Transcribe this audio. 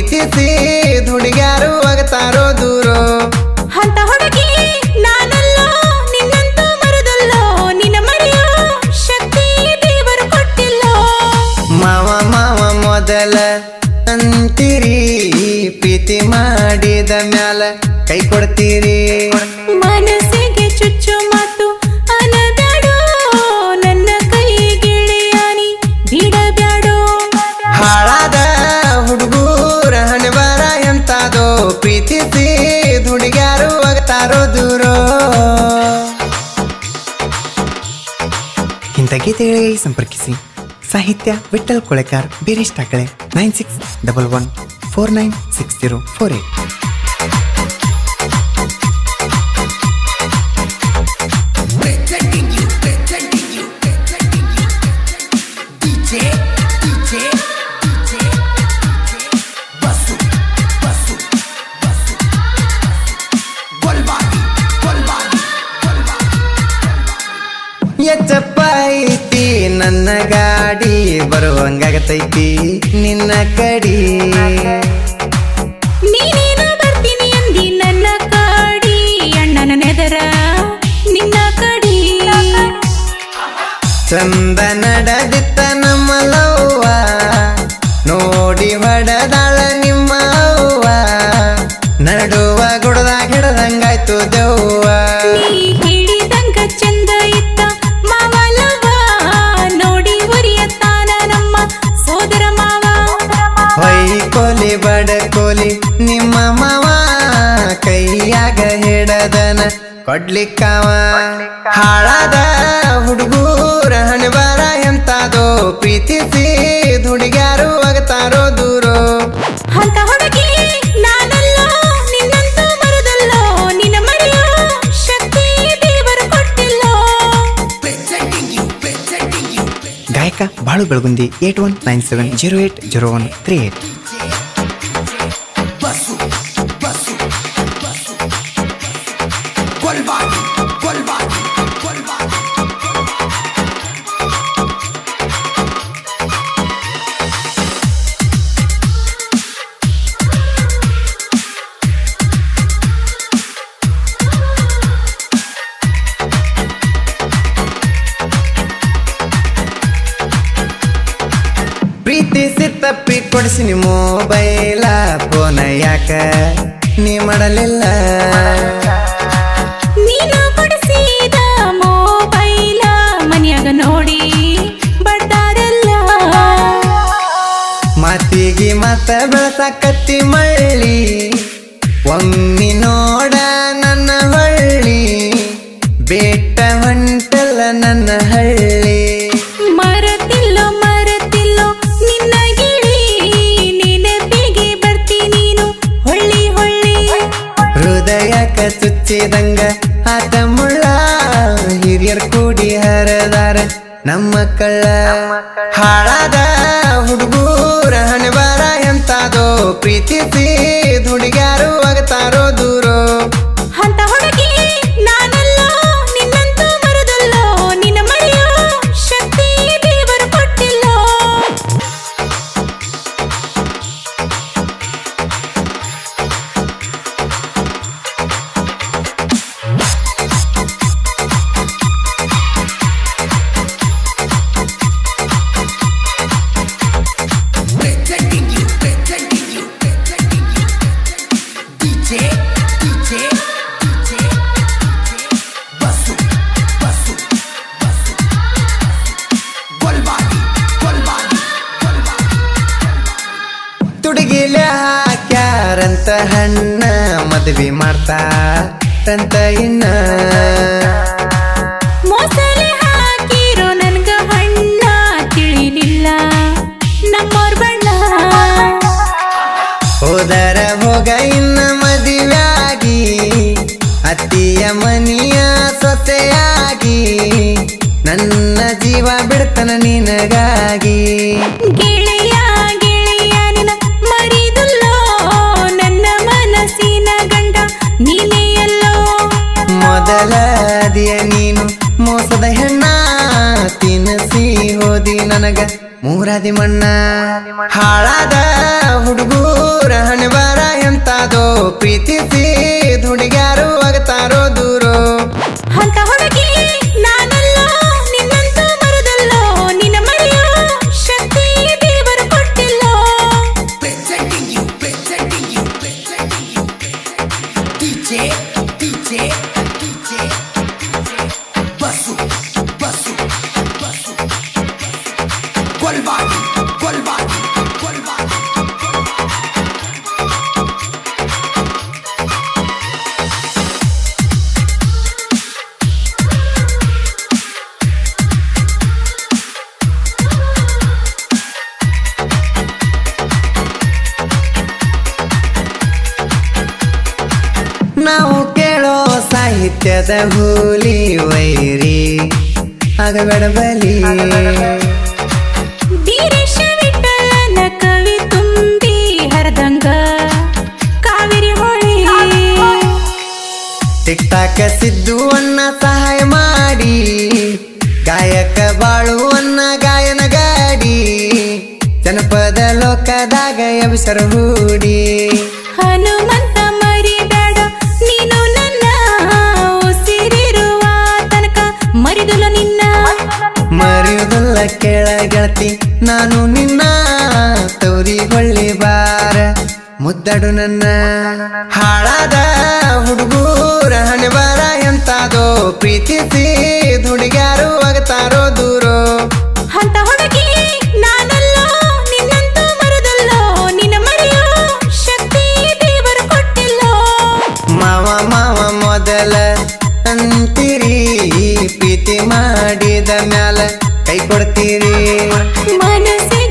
ಪ್ರೀತಿಸಿ ಹುಡುಗ್ಯಾರು ಆಗತಾರೋ ದೂರೋ ಅಂತ ಹುಡುಗಿ ನಾನಲ್ಲೋ ನಿನ್ನಂತೂ ಮರದಲ್ಲೋ ನಿನ್ನ ಮರೆಯೋ ಶಕ್ತಿ ದೇವರು ಕೊಟ್ಟಿಲ್ಲೋ ಮಾವ ಮಾವ ಮೊದಲ ಅಂತೀರಿ ಪ್ರೀತಿ ಮಾಡಿದ ಮ್ಯಾಲ ಕೈ ಕೊಡ್ತೀರಿ ಮನಸ್ಸಿಗೆ ಚುಚ್ಚು ಮಾತು ಅನಬ್ಯಾಡೋ ನನ್ನ ಕೈ ಗೆಳೆಯಾನಿ ಬಿಡಬ್ಯಾಡೋ ಹಾಳಾದ ಹುಡುಗೂರ ಹಣಬಾರ ಎಂತಾದೋ ಪ್ರೀತಿಸಿ ಹುಡುಗ್ಯಾರು ಆಗತಾರೋ ದೂರೋ ಇಂಥ ಗೀತೆಗಳಿಗೆ ಸಂಪರ್ಕಿಸಿ ಸಾಹಿತ್ಯ Vittal Kolekar Beeresh Thakale nine six double one four nine six zero four eight presenting you, presenting you, presenting you. DJ, DJ, DJ, Basu, Basu, Basu. Golbadi, Golbadi, Golbadi. ಎಚ್ಚಪ್ಪ ಐತಿ ನನ್ನ ಗಾಡಿ ಬರುವಂಗಾಗತೈತಿ ನಿನ್ನ ಕಡಿ ನೀನೇನು ಬರ್ತೀನಿ ಅಂದಿ ನನ್ನ ಕಾಡಿ ಅಣ್ಣನ ನೆದರ ನಿನ್ನ ಕಡಿ ಚಂದ ನಡೆದಿತ್ತ ನಮ್ಮ ಲವ್ವ ನೋಡಿ ಹೊಡೆದಾಳ ನಿಮ್ಮ ಅವ್ವ ನಡುವ ಗುಡದಾಗ ಹಿಡದಂಗಾಯ್ತು ದೆವ್ವ ನೀ ಹೇಳಿದಂಗ ಚಂದ ಇತ್ತ ಮಾವಲವ ನೋಡಿ ಉರಿಯತ್ತಾನ ನಮ್ಮ ಸೋದರ ಮಾವ ಹೊಯ್ ಕೋಲಿ ಬಡ ಕೋಲಿ ನಿಮ್ಮ ಮಾವ ಕೈಯಾಗ ಹಿಡದನ ಕೊಡ್ಲಿಕ್ಕವ ಹಾಳಾದ ಹುಡುಗೂರ ಹಣಬಾರ ಎಂತಾದೋ ಪ್ರೀತಿಸಿ ಹುಡುಗ್ಯಾರು ಆಗತಾರೋ ದೂರೋ ಅಂತ ಹುಡುಗಿ ನಾನಲ್ಲೋ ನಿನ್ನಂತೂ ಮರದಲ್ಲೋ ನಿನ್ನ ಮರೆಯೋ ಶಕ್ತಿ ದೇವರು ಕೊಟ್ಟಿಲ್ಲೋ Presenting you, presenting you, presenting ಗಾಯಕ Balu Belagundi eight one nine seven zero eight zero one three eight Basu, Basu, Basu. Golbadi, Golbadi, Golbadi. ಪ್ರೀತಿಸಿ ತಪ್ಪಿ ಕೊಡಿಸಿನಿ ಮೊಬೈಲ ಫೋನ ಯಾಕ ನೀ ಮಾಡಲಿಲ್ಲ ನೀನು ಕೊಡಿಸಿದ ಮೊಬೈಲ ಮನ್ಯಾಗ ನೋಡಿ ಬಡ್ದಾರಲ್ಲ ಮಾತಿಗೆ ಮತ ಬೆಳಸಾಕತ್ತಿ ಮಳ್ಳಿ ಒಮ್ಮಿ ನೋಡ ನನ್ನ ಹೊಳ್ಳಿ ಬೇಟ ಹೊಂಟಲ್ಲ ನನ್ನ ಹಳ್ಳಿ ಮರತಿಲ್ಲೋ ಮರತಿಲ್ಲೋ ನಿನ್ನ ಗಿಳಿ ನೆನಪಿಗೆ ಬರ್ತಿ ನೀನು ಹೊಳ್ಳಿ ಹೊಳ್ಳಿ ಹೃದಯಕ ಚುಚ್ಚಿದಂಗ ಆತ ಮುಳ್ಳ ಹಿರಿಯರ್ ಕೂಡಿ ಹರದಾರ ನಮ್ಮ ಕಳ್ಳ ಹಾಳಾದ ಹುಡುಗೂರ ಹಣಬಾರ ಎಂತಾದೋ ಪ್ರೀತಿಸಿ ಹುಡುಗ್ಯಾರು ಆಗತಾರೋ ದೂರೋ ಅಂತ ಹುಡುಗಿ ನಾನಲ್ಲೋ ನಿನ್ನಂತೂ ಮರದಲ್ಲೋ ನಿನ್ನ ಮರೆಯೋ ಶಕ್ತಿ ದೇವರು ಕೊಟ್ಟಿಲ್ಲೋ Presenting you, presenting you, presenting you. DJ, DJ, DJ, Basu, Basu, Basu. Golbadi, Golbadi, Golbadi. ತುಡುಗಿಲೆ ಹಾಕ್ಯಾರಂತ ಹಣ್ಣ ಮದ್ವಿ ಮಾಡ್ತಾರಂತ ಇನ್ನ ಮೋಸಲೆ ಹಾಕಿರೋ ನನ್ಗ ಹಣ್ಣ ತಿಳಿಲಿಲ್ಲ ನಮ್ಮೋರ್ ಬಣ್ಣ ಹೋದರ ಹೋಗ ಇನ್ನ ಮದುವೆಯಾಗಿ ಅತ್ತಿಯ ಮನಿಯ ಸೊಸೆಯಾಗಿ ನನ್ನ ಜೀವ ಬಿಡ್ತನ ನಿನಗಾಗಿ ಗೆಳೆಯ ಗೆಳೆಯ ನಿನ ಮರಿದುಲ್ಲೋ ನನ್ನ ಮನಸ್ಸಿನ ಗಂಡ ನೀನೆಯಲ್ಲೋ ಮೊದಲ ದಿಯ ನೀನು ಮೋಸದ ಹೆಣ್ಣ ತಿನ್ನಿಸಿ ಹೋದಿ ನನಗ ಮೂರಾದಿ ಮಣ್ಣ ಹಾಳಾದ ಹುಡುಗೂರ ಹಣೆಬಾರ ಎಂತಾದೋ ಪ್ರೀತಿಸಿ ಹುಡುಗ್ಯಾರು ಆಗತಾರೋ ದೂರೋ ಅಂತ ಹುಡುಗಿ ನಾನಲ್ಲ ನಿನ್ನಂತ ಮರದಲ್ಲೋ ನಿನ್ನ ಮರೆಯೋ ಶಕ್ತಿ ದೇವರು ಕೊಟ್ಟಿಲ್ಲೋ Presenting you, presenting you, presenting you. DJ, DJ, DJ, DJ. Basu, basu, basu. Golbadi, golbadi, golbadi. ನಾವು ಕೇಳೋ ಸಾಹಿತ್ಯದ ಹೂಲಿ ವೈರಿ ಆಗಬೇಡ ಬಲಿ ವೀರೇಶ ವಿಠಲನ ಕವಿ ತುಂಬಿ ಹರದಂಗ ಕಾವೇರಿ ಹೊಳಿ ಟಿಕ್ಟಾಕ ಸಿದ್ದುವನ್ನ ಸಹಾಯ ಮಾಡಿ ಗಾಯಕ ಬಾಳುವನ್ನ ಗಾಯನ ಗಾಡಿ ಜನಪದ ಲೋಕದಾಗ ಎಬ್ಸರ ಹೂಡಿ ಹನುಮಂತ ಮರಿಬೇಡ ನೀನು ನನ್ನ ಉಸಿರಿರುವ ತನಕ ಮರಿದುಲ ನಿನ್ನ ಮರೆಯುವುದಲ್ಲ ಕೇಳ ಗೆಳತಿ ನಾನು ನಿನ್ನ ತೌರಿಗೊಳ್ಳಿ ಬಾರ ಮುದ್ದಡು ನನ್ನ ಹಾಳಾದ ಹುಡುಗೂರ ಹಣೆಬಾರ ಎಂತಾದೋ ಪ್ರೀತಿಸಿ ಹುಡುಗ್ಯಾರು ಆಗತಾರೋ ದೂರೋ ಅಂತ ಹುಡುಗಿ ನಾನಲ್ಲ ನಿನ್ನಂತ ಮರದಲ್ಲೋ ನಿನ್ನ ಮರೆಯೋ ಶಕ್ತಿ ದೇವರು ಕೊಟ್ಟಿಲ್ಲೋ ಮಾವ ಮಾವ ಮೊದಲ ಅಂತೀರಿ ಪ್ರೀತಿ ಮಾಡಿದ ಮ್ಯಾಲ ಕೈ ಕೊಡ್ತೀರಿ ಮನಸ್ಸೇ